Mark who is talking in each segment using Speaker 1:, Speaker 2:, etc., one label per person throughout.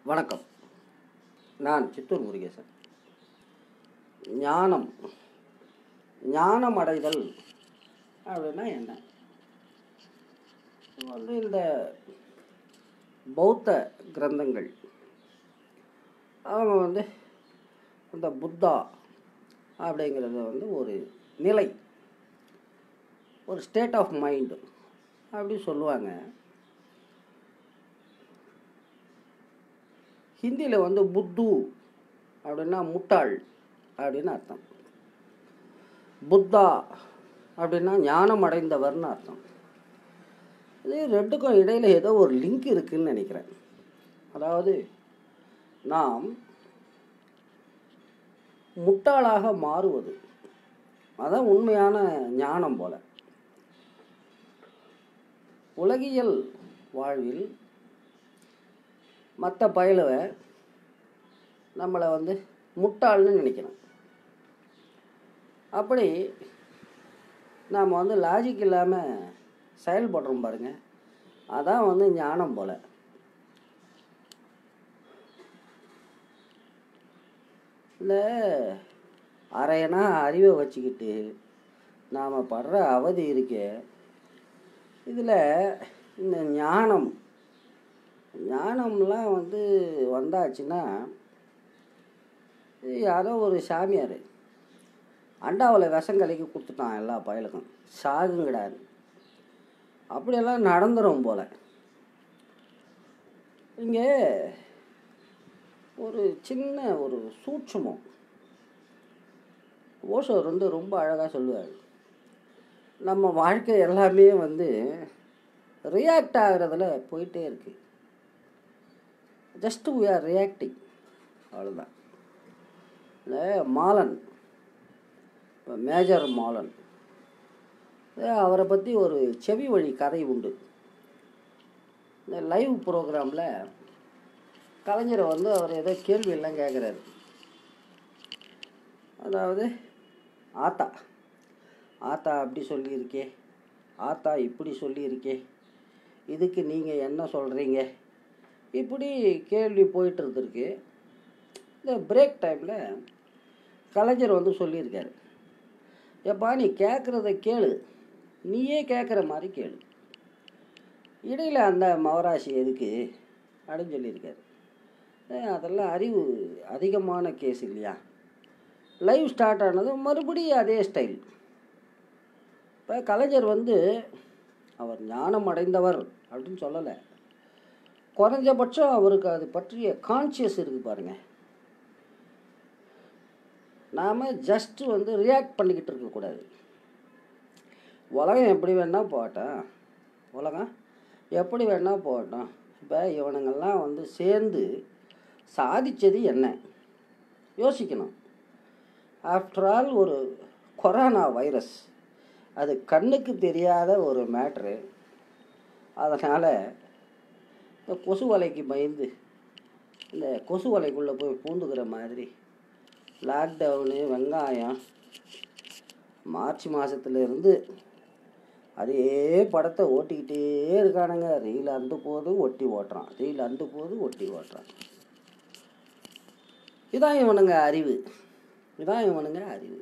Speaker 1: வணக்கம் நான் சித்தூர் முருகேசன் ஞானம் ஞானம் அடைதல் அப்படின்னா என்ன இது வந்து இந்த பௌத்த கிரந்தங்கள் அவங்க வந்து இந்த புத்தா அப்படிங்கிறது வந்து ஒரு நிலை ஒரு ஸ்டேட் ஆஃப் மைண்டு அப்படி சொல்லுவாங்க ஹிந்தியில் வந்து புத்து அப்படின்னா முட்டாள் அப்படின்னு அர்த்தம் புத்தா அப்படின்னா ஞானம் அடைந்தவர்னு அர்த்தம் இது ரெண்டுக்கும் இடையில் ஏதோ ஒரு லிங்க் இருக்குன்னு நினைக்கிறேன் அதாவது நாம் முட்டாளாக மாறுவது அதான் உண்மையான ஞானம் போல உலகியல் வாழ்வில் மற்ற பயலுவை நம்மளை வந்து முட்டாள்னு நினைக்கணும் அப்படி நாம் வந்து லாஜிக் இல்லாமல் செயல்படுறோம் பாருங்க அதான் வந்து ஞானம் போல் இந்த அரையனா அறிவை வச்சுக்கிட்டு நாம் படுற அவதி இருக்கே இதில் இந்த ஞானம் ஞானம்லாம் வந்து வந்தாச்சுன்னா இது யாரோ ஒரு சாமியார் அண்டாவில் விஷம் கலக்கி கொடுத்துட்டான் எல்லா பயலுக்கும் சாகுங்கடான்னு அப்படியெல்லாம் நடந்துரும் போல் இங்கே ஒரு சின்ன ஒரு சூட்சமம் ஓஷோர் வந்து ரொம்ப அழகாக சொல்லுவார் நம்ம வாழ்க்கை எல்லாமே வந்து ரியாக்ட் ஆகிறதுல போயிட்டே இருக்கு ஜஸ்ட் we are ரியாக்டிங் அவ்வளோதான் இந்த மாலன் மேஜர் மாலன் அவரை பற்றி ஒரு செவி வழி கதை உண்டு இந்த லைவ் ப்ரோக்ராமில் கலைஞரை வந்து அவர் ஏதோ கேள்வி எல்லாம் கேட்குறாரு அதாவது ஆத்தா ஆத்தா அப்படி சொல்லியிருக்கே ஆத்தா இப்படி சொல்லியிருக்கே இதுக்கு நீங்கள் என்ன சொல்கிறீங்க இப்படி கேள்வி போயிட்டு இருந்திருக்கு இந்த பிரேக் டைமில் கலைஞர் வந்து சொல்லியிருக்காரு எப்பா நீ கேட்குறத கேளு நீயே கேட்குற மாதிரி கேளு இடையில் அந்த மவராசி எதுக்கு அப்படின்னு சொல்லியிருக்காரு ஏய், அதெல்லாம் அறிவு அதிகமான கேஸ் இல்லையா லைவ் ஸ்டார்ட் ஆனது மறுபடியும் அதே ஸ்டைல் இப்போ கலைஞர் வந்து அவர் ஞானம் அடைந்தவர் அப்படின்னு சொல்லலை குறைஞ்சபட்சம் அவருக்கு அது பற்றிய கான்சியஸ் இருக்குது பாருங்க நாம் ஜஸ்ட்டு வந்து ரியாக்ட் பண்ணிக்கிட்டு இருக்கக்கூடாது உலகம் எப்படி வேணால் போகட்டும் உலகம் எப்படி வேணால் போகட்டும் இப்போ இவனுங்கெல்லாம் வந்து சேர்ந்து சாதிச்சது என்ன யோசிக்கணும் ஆஃப்டர் ஆல் ஒரு கொரோனா வைரஸ் அது கண்ணுக்கு தெரியாத ஒரு மேட்ரு அதனால் இந்த கொசு வலைக்கு பயந்து இந்த கொசு வலைக்குள்ளே போய் பூந்துக்கிற மாதிரி லாக்டவுனு வெங்காயம் மார்ச் மாதத்துலேருந்து அதே படத்தை ஓட்டிக்கிட்டே இருக்கானுங்க ரீல் அந்து போது ஒட்டி ஓட்டுறான் ரீல் அந்து போது ஒட்டி ஓட்டுறான் இதான் இவனுங்க அறிவு இதான் இவனுங்க அறிவு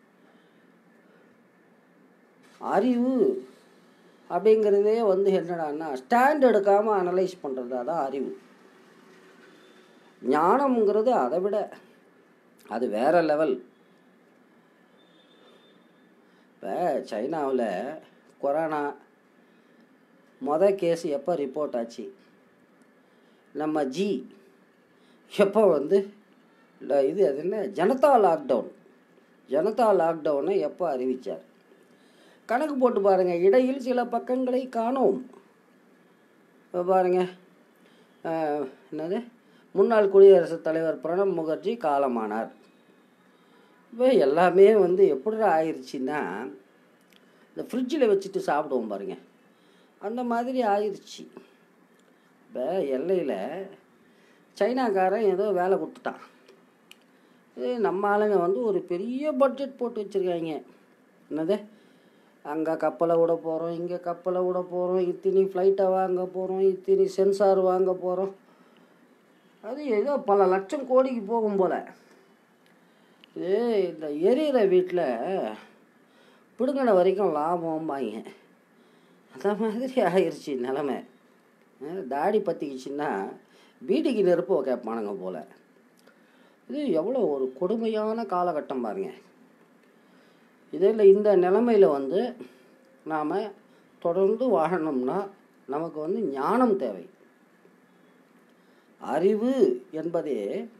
Speaker 1: அறிவு அப்படிங்கிறதே வந்து என்னடான்னா ஸ்டாண்ட் எடுக்காமல் அனலைஸ் பண்ணுறது அதான் அறிவு ஞானம்ங்கிறது அதை விட அது வேற லெவல் இப்போ சைனாவில் கொரோனா மொத கேஸ் எப்போ ரிப்போர்ட் ஆச்சு நம்ம ஜி எப்போ வந்து இல்ல, இது அது என்ன ஜனதா லாக்டவுன் ஜனதா லாக்டவுனை எப்போ அறிவித்தார் கணக்கு போட்டு பாருங்கள் இடையில் சில பக்கங்களை காணோம் இப்போ பாருங்க அஹ், என்னது முன்னாள் குடியரசுத் தலைவர் பிரணப் முகர்ஜி காலமானார் இப்போ எல்லாமே வந்து எப்படி ஆயிடுச்சுன்னா இந்த ஃப்ரிட்ஜில் வச்சுட்டு சாப்பிடுவோம் பாருங்க அந்த மாதிரி ஆயிடுச்சு இப்போ எல்லையில் சைனாக்காரன் ஏதோ வேலை கொடுத்துட்டான் இது நம்ம ஆளுங்க வந்து ஒரு பெரிய பட்ஜெட் போட்டு வச்சுருக்காங்க என்னது அங்கே கப்பலை விட போகிறோம் இங்கே கப்பலை விட போகிறோம் இத்தினி ஃப்ளைட்டை வாங்க போகிறோம் இத்தினி சென்சார் வாங்க போகிறோம் அது ஏதோ பல லட்சம் கோடிக்கு போகும் போல இது இந்த எரியிற வீட்டில் பிடுங்கின வரைக்கும் லாபம் வாங்க அந்த மாதிரி ஆயிடுச்சு நிலமை அஹ் தாடி பற்றிக்கிச்சின்னா பீடிக்கு நெருப்பு கேட்பானுங்க போல் இது எவ்வளோ ஒரு கொடுமையான காலகட்டம் பாருங்க இதில் இந்த நிலைமையில் வந்து நாம் தொடர்ந்து வாழணும்னா நமக்கு வந்து ஞானம் தேவை அறிவு என்பதே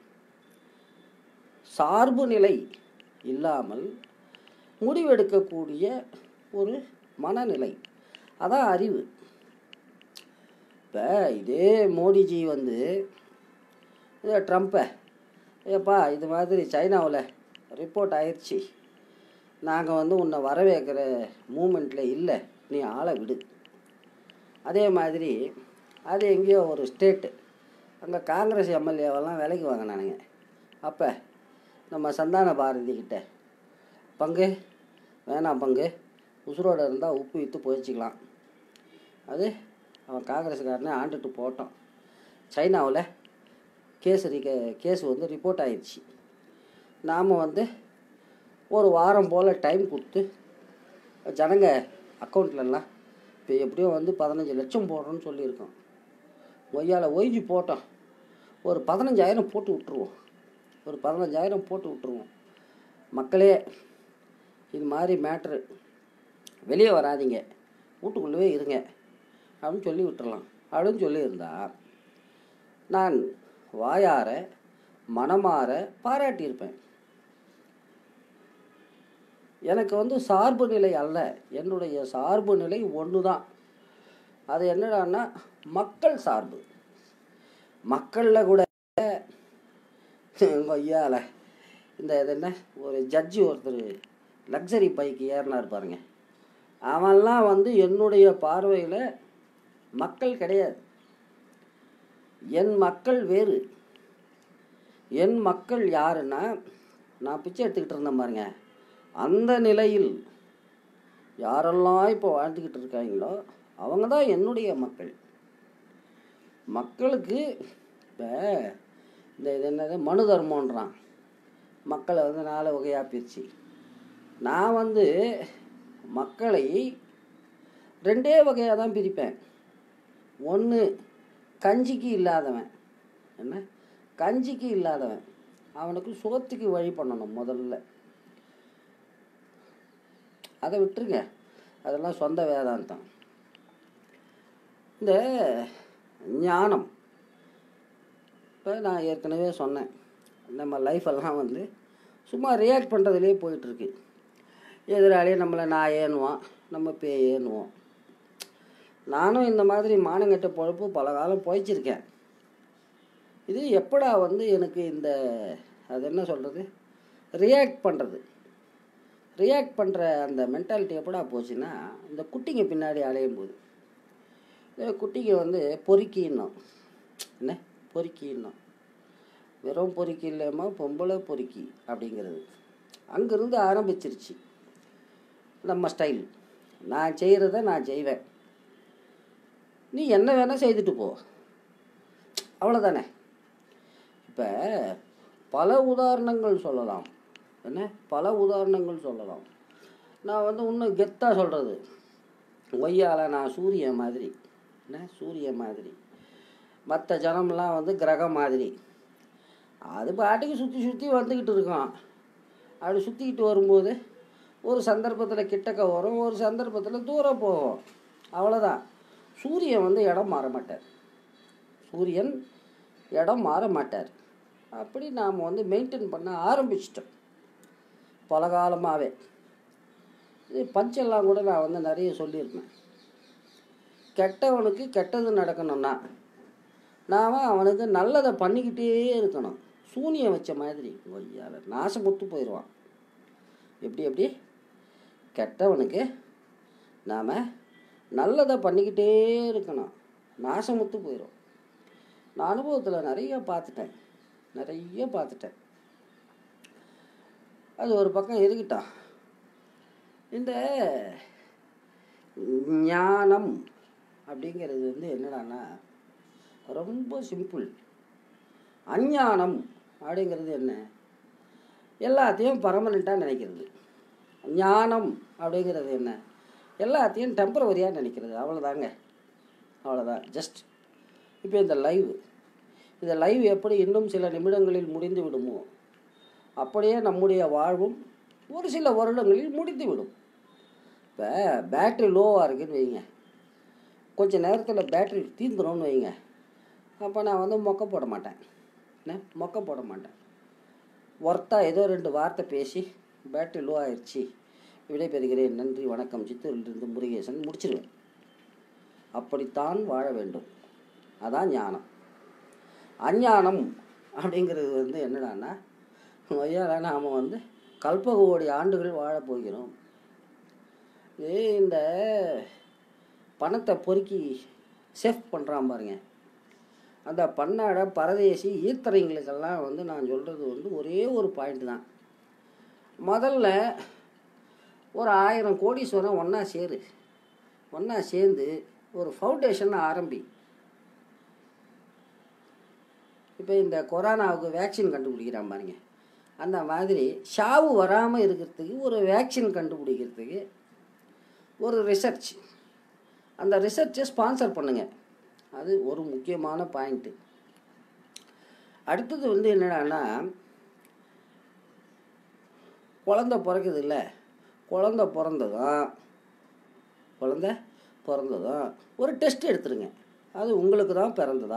Speaker 1: சார்பு நிலை இல்லாமல் முடிவெடுக்கக்கூடிய ஒரு மனநிலை அதான் அறிவு இப்போ இதே மோடிஜி வந்து இதே ட்ரம்ப்பை ஏப்பா இது மாதிரி சைனாவில் ரிப்போர்ட் ஆயிடுச்சு நாங்கள் வந்து உன்னை வரவேற்கிற மூமெண்ட்டில் இல்லை நீ ஆளை விடு அதே மாதிரி அது எங்கேயோ ஒரு ஸ்டேட்டு அங்கே காங்கிரஸ் எம்எல்ஏவெல்லாம் விலைக்கு வாங்கினானுங்க அப்போ நம்ம சந்தான பாரதி கிட்ட பங்கு வேணாம் பங்கு உசுரோட இருந்தால் உப்பு விற்று போயிச்சிக்கலாம் அது அவன் காங்கிரஸ்காரனே ஆண்டுட்டு போட்டோம் சைனாவில் கேஸ் ரிக கேஸ் வந்து ரிப்போர்ட் ஆயிடுச்சு நாம் வந்து ஒரு வாரம் போல் டைம் கொடுத்து ஜனங்க அக்கௌண்ட்லலாம் இப்போ எப்படியும் வந்து பதினஞ்சு லட்சம் போடுறோன்னு சொல்லியிருக்கோம் ஒய்யால் ஒய்ஜி போட்டோம் ஒரு பதினஞ்சாயிரம் போட்டு விட்ருவோம் ஒரு பதினஞ்சாயிரம் போட்டு விட்ருவோம் மக்களே இது மாதிரி மேட்ரு வெளியே வராதீங்க வீட்டுக்குள்ளவே இருங்க அப்படின்னு சொல்லி விட்டுறலாம் அப்படின்னு சொல்லியிருந்தா நான் வாயார மனமாற பாராட்டியிருப்பேன் எனக்கு வந்து சார்பு நிலை அல்ல என்னுடைய சார்பு நிலை ஒன்று தான் அது என்னடான்னா மக்கள் சார்பு மக்களில் கூட கொய்யால இந்த இது என்ன ஒரு ஜட்ஜி ஒருத்தர் லக்ஸரி பைக்கு ஏறினார் பாருங்க அவன்லாம் வந்து என்னுடைய பார்வையில் மக்கள் கிடையாது என் மக்கள் வேறு என் மக்கள் யாருன்னா நான் பிச்சை எடுத்துக்கிட்டு இருந்தேன் பாருங்க அந்த நிலையில் யாரெல்லாம் இப்போ வாழ்ந்துக்கிட்டு இருக்காங்களோ அவங்க தான் என்னுடைய மக்கள் மக்களுக்கு இப்போ இந்த இது என்னது மனு தர்மன்றான் மக்களை வந்து நாலு வகையாக பிரிச்சு நான் வந்து மக்களை ரெண்டே வகையாக தான் பிரிப்பேன் ஒன்று கஞ்சிக்கு இல்லாதவன் என்ன கஞ்சிக்கு இல்லாதவன் அவனுக்கு சோத்துக்கு வழி பண்ணணும் முதல்ல அதை விட்டுருங்க அதெல்லாம் சொந்த வேதாந்தம் இந்த ஞானம் இப்போ நான் ஏற்கனவே சொன்னேன் நம்ம லைஃபெல்லாம் வந்து சும்மா ரியாக்ட் பண்ணுறதுலேயே போயிட்டுருக்கு எதிராளியே நம்மளை நான் ஏனுவோம் நம்ம பே ஏனுவோம் நானும் இந்த மாதிரி மானங்கெட்ட பொழப்பு பல காலம் போய்ச்சிருக்கேன் இது எப்படா வந்து எனக்கு இந்த அது என்ன சொல்கிறது ரியாக்ட் பண்ணுறது ரியாக்ட் பண்ணுற அந்த மென்டாலிட்டி எப்படா போச்சுன்னா இந்த குட்டிங்க பின்னாடி அலையும் போது இந்த குட்டிங்க வந்து பொறுக்கின்னும் என்ன பொறுக்கின்னும் வெறும் பொறுக்கி இல்லாமல் பொம்பளை பொறுக்கி அப்படிங்கிறது அங்கேருந்து ஆரம்பிச்சிருச்சு நம்ம ஸ்டைல் நான் செய்கிறத நான் செய்வேன் நீ என்ன வேணால் செய்துட்டு போ அவ்வளோதானே இப்போ பல உதாரணங்கள் சொல்லலாம் என்ன பல உதாரணங்கள் சொல்லலாம் நான் வந்து இன்னும் கெத்தாக சொல்கிறது ஒய்யால நான் சூரியன் மாதிரி என்ன சூரியன் மாதிரி மற்ற ஜனம்லாம் வந்து கிரகம் மாதிரி அது பாட்டுக்கு சுற்றி சுற்றி வந்துக்கிட்டு இருக்கோம் அப்படி சுற்றிக்கிட்டு வரும்போது ஒரு சந்தர்ப்பத்தில் கிட்டக்க வரும் ஒரு சந்தர்ப்பத்தில் தூரம் போகும் அவ்வளோதான் சூரியன் வந்து இடம் மாற மாட்டார் சூரியன் இடம் மாற மாட்டார் அப்படி நாம் வந்து மெயின்டைன் பண்ண ஆரம்பிச்சிட்டோம் பல காலமாகவே இது பஞ்செல்லாம் கூட நான் வந்து நிறைய சொல்லியிருப்பேன் கெட்டவனுக்கு கெட்டது நடக்கணும்னா நாம் அவனுக்கு நல்லதை பண்ணிக்கிட்டே இருக்கணும் சூனியம் வச்ச மாதிரி ஒய்யால நாசமுத்து போயிடுவான் எப்படி எப்படி கெட்டவனுக்கு நாம் நல்லதை பண்ணிக்கிட்டே இருக்கணும் நாசமுத்து போயிடும் நான் அனுபவத்தில் நிறைய பார்த்துட்டேன் நிறைய பார்த்துட்டேன் அது ஒரு பக்கம் இருக்கட்டும் இந்த ஞானம் அப்படிங்கிறது வந்து என்னடான்னா ரொம்ப சிம்பிள் அஞ்ஞானம் அப்படிங்கிறது என்ன எல்லாத்தையும் பர்மனெண்ட்டாக நினைக்கிறது ஞானம் அப்படிங்கிறது என்ன எல்லாத்தையும் டெம்பரவரியாக நினைக்கிறது அவ்வளோதாங்க அவ்வளோதான் ஜஸ்ட் இப்போ இந்த லைவ் இந்த லைவ் எப்படி இன்னும் சில நிமிடங்களில் முடிந்து விடுமோ அப்படியே நம்முடைய வாழ்வும் ஒரு சில வருடங்களில் முடிந்து விடும் இப்போ பேட்ரி லோவாக இருக்குன்னு வைங்க கொஞ்ச நேரத்தில் பேட்ரி தீர்ந்துடும்னு வைங்க அப்போ நான் வந்து மொக்க போட மாட்டேன் என்ன மொக்க போட மாட்டேன் ஒர்த்தாக ஏதோ ரெண்டு வார்த்தை பேசி பேட்ரி லோ ஆயிடுச்சு விடைபெறுகிறேன் நன்றி வணக்கம் சித்தூரிலிருந்து முருகேசன் முடிச்சிருவேன் அப்படித்தான் வாழ வேண்டும் அதான் ஞானம் அஞ்ஞானம் அப்படிங்கிறது வந்து என்னடான்னா ஐயால நாம் வந்து கல்ப கோடி ஆண்டுகள் வாழப் போகிறோம் இது இந்த பணத்தை பொறுக்கி சேஃப் பண்ணுறான் பாருங்க அந்த பன்னாட பரதேசி ஈத்தரைங்களுக்கெல்லாம் வந்து நான் சொல்கிறது வந்து ஒரே ஒரு பாயிண்ட் தான் முதல்ல ஒரு ஆயிரம் கோடீஸ்வரம் ஒன்றா சேரு ஒன்றா சேர்ந்து ஒரு ஃபவுண்டேஷன் ஆரம்பி இப்போ இந்த கொரோனாவுக்கு வேக்சின் கண்டுபிடிக்கிறான் பாருங்க அந்த மாதிரி ஷாவு வராமல் இருக்கிறதுக்கு ஒரு வேக்சின் கண்டுபிடிக்கிறதுக்கு ஒரு ரிசர்ச் அந்த ரிசர்ச்சை ஸ்பான்சர் பண்ணுங்க அது ஒரு முக்கியமான பாயிண்ட்டு அடுத்தது வந்து என்னடான்னா குழந்த பிறக்குது இல்லை குழந்த பிறந்ததும் குழந்த பிறந்ததும் ஒரு டெஸ்ட் எடுத்துருங்க அது உங்களுக்கு தான் பிறந்ததா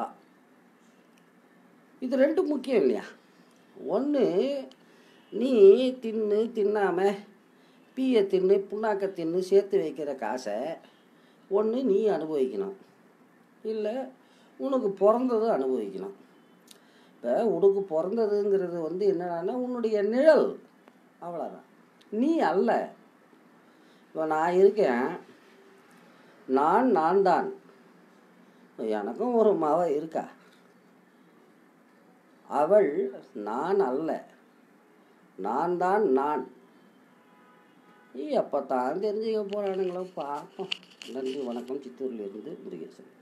Speaker 1: இது ரெண்டு முக்கியம் இல்லையா ஒன்று நீ தின்னு தின்னாமல் பீயை தின்னு புண்ணாக்க தின்னு சேர்த்து வைக்கிற காசை ஒன்று நீ அனுபவிக்கணும் இல்லை உனக்கு பிறந்ததும் அனுபவிக்கணும் இப்போ உனக்கு பிறந்ததுங்கிறது வந்து என்னன்னா உன்னுடைய நிழல் அவ்வளோதான் நீ அல்ல இப்போ நான் இருக்கேன் நான் நான் தான் எனக்கும் ஒரு மவ இருக்கா அவள் நான் அல்ல நான் தான் நான் நீ எப்போ தான் தெரிஞ்சுக்க போகிறானுங்களோ பார்ப்போம் நன்றி வணக்கம் சித்தூரிலிருந்து முருகேசன்